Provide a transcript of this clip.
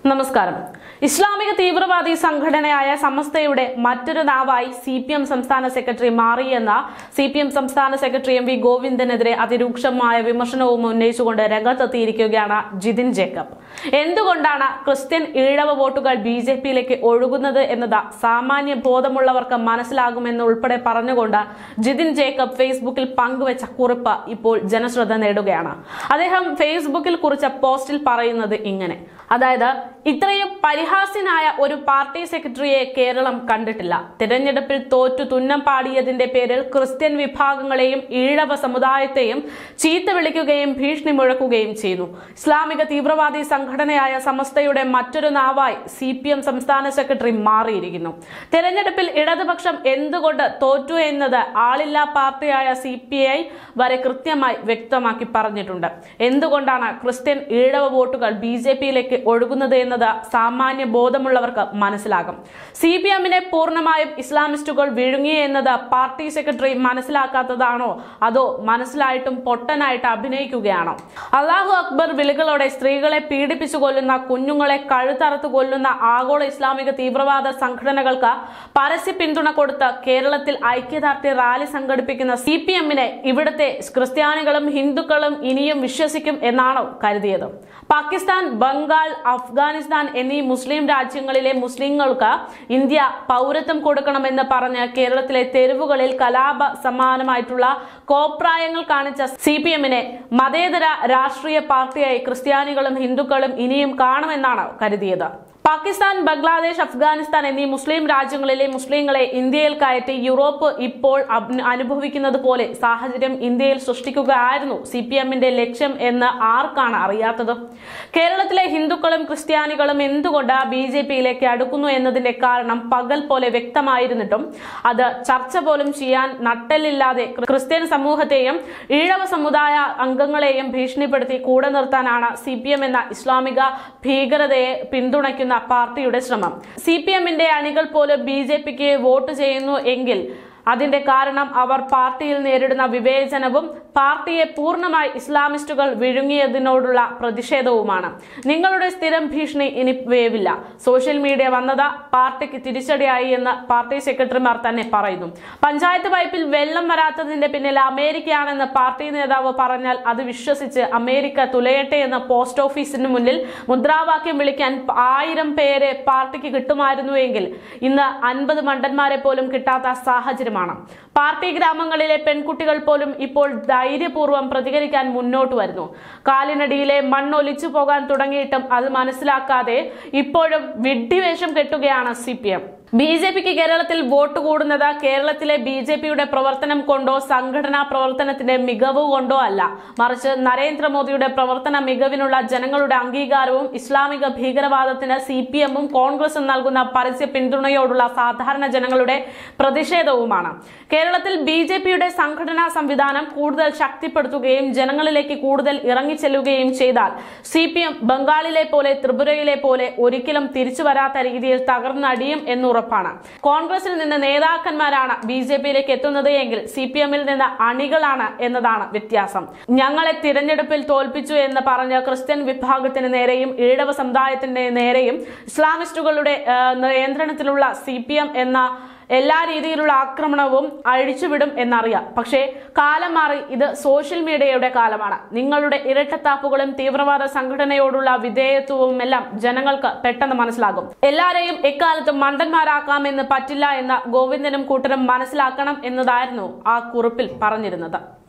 നമസ്കാരം ഇസ്ലാമിക തീവ്രവാദി സംഘടനയായ സമസ്തയുടെ മറ്റൊരു നാവായി സി പി എം സംസ്ഥാന സെക്രട്ടറി മാറിയെന്ന സി പി എം സംസ്ഥാന സെക്രട്ടറി എം വി ഗോവിന്ദനെതിരെ അതിരൂക്ഷമായ വിമർശനവും ഉന്നയിച്ചുകൊണ്ട് രംഗത്തെത്തിയിരിക്കുകയാണ് ജിതിൻ ജേക്കബ് എന്തുകൊണ്ടാണ് ക്രിസ്ത്യൻ ഈഴവ വോട്ടുകൾ ബി ജെ പിയിലേക്ക് ഒഴുകുന്നത് എന്നത് സാമാന്യ ബോധമുള്ളവർക്ക് മനസ്സിലാകുമെന്ന് ഉൾപ്പെടെ പറഞ്ഞുകൊണ്ട് ജിതിൻ ജേക്കബ് ഫേസ്ബുക്കിൽ പങ്കുവച്ച കുറിപ്പ് ഇപ്പോൾ ജനശ്രദ്ധ നേടുകയാണ് അദ്ദേഹം ഫേസ്ബുക്കിൽ കുറിച്ച പോസ്റ്റിൽ പറയുന്നത് ഇങ്ങനെ അതായത് ഇത്രയും പരിഹാസ്യനായ ഒരു പാർട്ടി സെക്രട്ടറിയെ കേരളം കണ്ടിട്ടില്ല തിരഞ്ഞെടുപ്പിൽ തോറ്റു തുന്നം പാടിയതിന്റെ പേരിൽ ക്രിസ്ത്യൻ വിഭാഗങ്ങളെയും ഈഴവ സമുദായത്തെയും ചീത്ത വിളിക്കുകയും ഭീഷണി മുഴക്കുകയും ചെയ്യുന്നു ഇസ്ലാമിക തീവ്രവാദി സംഘടനയായ സമസ്തയുടെ മറ്റൊരു നാവായി സി പി എം സംസ്ഥാന സെക്രട്ടറി മാറിയിരിക്കുന്നു തെരഞ്ഞെടുപ്പിൽ ഇടതുപക്ഷം എന്തുകൊണ്ട് തോറ്റു എന്നത് ആളില്ലാ പാർട്ടിയായ സി പി ഐ വരെ കൃത്യമായി വ്യക്തമാക്കി പറഞ്ഞിട്ടുണ്ട് എന്തുകൊണ്ടാണ് ക്രിസ്ത്യൻ ഈഴവ വോട്ടുകൾ ബി ജെ പിയിലേക്ക് ഒഴുകുന്നത് എന്നത് സാമാന്യ ബോധമുള്ളവർക്ക് മനസ്സിലാകും സി പി എമ്മിനെ പൂർണ്ണമായും ഇസ്ലാമിസ്റ്റുകൾ വിഴുങ്ങി എന്നത് പാർട്ടി സെക്രട്ടറി മനസ്സിലാക്കാത്തതാണോ അതോ മനസ്സിലായിട്ടും പൊട്ടനായിട്ട് അഭിനയിക്കുകയാണോ അള്ളാഹു അക്ബർ വിളികളോടെ സ്ത്രീകളെ പീഡിപ്പിച്ചു കൊല്ലുന്ന കുഞ്ഞുങ്ങളെ കഴുത്തറുത്ത് കൊല്ലുന്ന ആഗോള ഇസ്ലാമിക തീവ്രവാദ സംഘടനകൾക്ക് പരസ്യ പിന്തുണ കൊടുത്ത് കേരളത്തിൽ ഐക്യദാർഢ്യ റാലി സംഘടിപ്പിക്കുന്ന സി പി എമ്മിനെ ഇവിടുത്തെ ക്രിസ്ത്യാനികളും ഹിന്ദുക്കളും ഇനിയും വിശ്വസിക്കും എന്നാണോ കരുതിയത് പാകിസ്ഥാൻ ബംഗാൾ അഫ്ഗാനിസ്ഥാൻ എന്നീ മുസ്ലിം രാജ്യങ്ങളിലെ മുസ്ലിങ്ങൾക്ക് ഇന്ത്യ പൗരത്വം കൊടുക്കണമെന്ന് പറഞ്ഞ് കേരളത്തിലെ തെരുവുകളിൽ കലാപ സമാനമായിട്ടുള്ള കോപ്രായങ്ങൾ കാണിച്ച സി പി എമ്മിനെ മതേതര രാഷ്ട്രീയ പാർട്ടിയായി ക്രിസ്ത്യാനികളും ഹിന്ദുക്കളും ഇനിയും കാണുമെന്നാണ് കരുതിയത് പാകിസ്ഥാൻ ബംഗ്ലാദേശ് അഫ്ഗാനിസ്ഥാൻ എന്നീ മുസ്ലിം രാജ്യങ്ങളിലെ മുസ്ലിങ്ങളെ ഇന്ത്യയിൽ കയറ്റി യൂറോപ്പ് ഇപ്പോൾ അഭ്- അനുഭവിക്കുന്നത് പോലെ സാഹചര്യം ഇന്ത്യയിൽ സൃഷ്ടിക്കുകയായിരുന്നു സി പി എമ്മിന്റെ ലക്ഷ്യം എന്ന് ആർക്കാണ് അറിയാത്തത് കേരളത്തിലെ ഹിന്ദുക്കളും ക്രിസ്ത്യാനികളും എന്തുകൊണ്ട് ബി ജെ പിയിലേക്ക് അടുക്കുന്നു എന്നതിന്റെ കാരണം പകൽ പോലെ വ്യക്തമായിരുന്നിട്ടും അത് ചർച്ച പോലും ചെയ്യാൻ നട്ടലില്ലാതെ ക്രിസ്ത്യൻ സമൂഹത്തെയും ഈഴവ സമുദായ അംഗങ്ങളെയും ഭീഷണിപ്പെടുത്തി കൂടെ നിർത്താനാണ് സി പി എം എന്ന ഇസ്ലാമിക ഭീകരതയെ പിന്തുണയ്ക്കുന്ന പാർട്ടിയുടെ ശ്രമം സി പി എമ്മിന്റെ അണികൾ പോലും ബി ജെ പിക്ക് വോട്ട് ചെയ്യുന്നു എങ്കിൽ അതിന്റെ കാരണം അവർ പാർട്ടിയിൽ നേരിടുന്ന വിവേചനവും പാർട്ടിയെ പൂർണ്ണമായി ഇസ്ലാമിസ്റ്റുകൾ വിഴുങ്ങിയതിനോടുള്ള പ്രതിഷേധവുമാണ് നിങ്ങളുടെ സ്ഥിരം ഭീഷണി ഇനി വേവില്ല സോഷ്യൽ മീഡിയ വന്നത് പാർട്ടിക്ക് തിരിച്ചടിയായി എന്ന് പാർട്ടി സെക്രട്ടറിമാർ തന്നെ പറയുന്നു പഞ്ചായത്ത് പൈപ്പിൽ വെള്ളം വരാത്തതിന്റെ പിന്നിൽ അമേരിക്കയാണെന്ന് പാർട്ടി നേതാവ് പറഞ്ഞാൽ അത് വിശ്വസിച്ച് അമേരിക്ക തുലയട്ടെ എന്ന പോസ്റ്റ് ഓഫീസിന് മുന്നിൽ മുദ്രാവാക്യം വിളിക്കാൻ ആയിരം പേരെ പാർട്ടിക്ക് കിട്ടുമായിരുന്നുവെങ്കിൽ ഇന്ന് അൻപത് മണ്ടന്മാരെ പോലും കിട്ടാത്ത സാഹചര്യമാണ് പാർട്ടി ഗ്രാമങ്ങളിലെ പെൺകുട്ടികൾ പോലും ഇപ്പോൾ ധൈര്യപൂർവ്വം പ്രതികരിക്കാൻ മുന്നോട്ട് വരുന്നു കാലിനടിയിലെ മണ്ണൊലിച്ചു പോകാൻ തുടങ്ങിയിട്ടും അത് മനസ്സിലാക്കാതെ ഇപ്പോഴും വിഡ്ഢിവേഷം കെട്ടുകയാണ് C P M B J പിക്ക് കേരളത്തിൽ വോട്ട് കൂടുന്നത് കേരളത്തിലെ ബി ജെ പിയുടെ പ്രവർത്തനം കൊണ്ടോ സംഘടനാ പ്രവർത്തനത്തിന്റെ മികവ് കൊണ്ടോ അല്ല മറിച്ച് നരേന്ദ്രമോദിയുടെ പ്രവർത്തന മികവിനുള്ള ജനങ്ങളുടെ അംഗീകാരവും ഇസ്ലാമിക ഭീകരവാദത്തിന് സി പി എമ്മും കോൺഗ്രസും നൽകുന്ന പരസ്യ പിന്തുണയോടുള്ള സാധാരണ ജനങ്ങളുടെ പ്രതിഷേധവുമാണ് കേരളത്തിൽ ബി ജെ പിയുടെ സംഘടനാ സംവിധാനം കൂടുതൽ ശക്തിപ്പെടുത്തുകയും ജനങ്ങളിലേക്ക് കൂടുതൽ ഇറങ്ങിച്ചെല്ലുകയും ചെയ്താൽ സി പി എം ബംഗാളിലെ പോലെ ത്രിപുരയിലെ പോലെ ഒരിക്കലും തിരിച്ചു വരാത്ത രീതിയിൽ തകർന്നടിയും എന്നുറപ്പാണ് കോൺഗ്രസിൽ നിന്ന് നേതാക്കന്മാരാണ് ബി ജെ പിയിലേക്ക് എത്തുന്നത് എങ്കിൽ സി പി എമ്മിൽ നിന്ന് അണികളാണ് എന്നതാണ് വ്യത്യാസം ഞങ്ങളെ തിരഞ്ഞെടുപ്പിൽ തോൽപ്പിച്ചു എന്ന് പറഞ്ഞ ക്രിസ്ത്യൻ വിഭാഗത്തിന് നേരെയും ഈഴവ സമുദായത്തിന്റെ നേരെയും ഇസ്ലാമിസ്റ്റുകളുടെ ആ, നിയന്ത്രണത്തിലുള്ള സി പി എം എന്ന എല്ലാ രീതിയിലുള്ള ആക്രമണവും അഴിച്ചുവിടും എന്നറിയാം പക്ഷേ കാലം മാറി ഇത് സോഷ്യൽ മീഡിയയുടെ കാലമാണ് നിങ്ങളുടെ ഇരട്ടത്താപ്പുകളും തീവ്രവാദ സംഘടനയോടുള്ള വിധേയത്വവും എല്ലാം ജനങ്ങൾക്ക് പെട്ടെന്ന് മനസ്സിലാകും എല്ലാരെയും എക്കാലത്തും മണ്ടന്മാരാക്കാമെന്ന് പറ്റില്ല എന്ന് ഗോവിന്ദനും കൂട്ടരും മനസ്സിലാക്കണം എന്നതായിരുന്നു ആ കുറിപ്പിൽ പറഞ്ഞിരുന്നത്